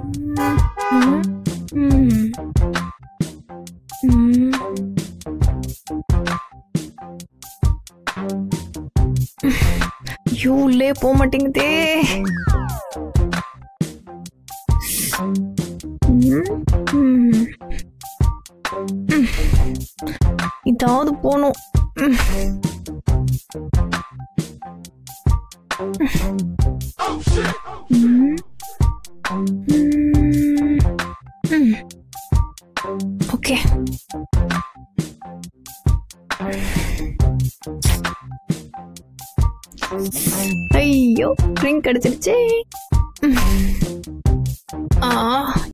ம், ம், ம். ஐயோ உள்ளே போக மாட்டேங்குதே ம், ம். ம். இதாவது போகணும் ம். ம். ம். ம். ஓகே ஐயோ ட்ரிங்க் அடிச்சிருச்சே ம். ஆ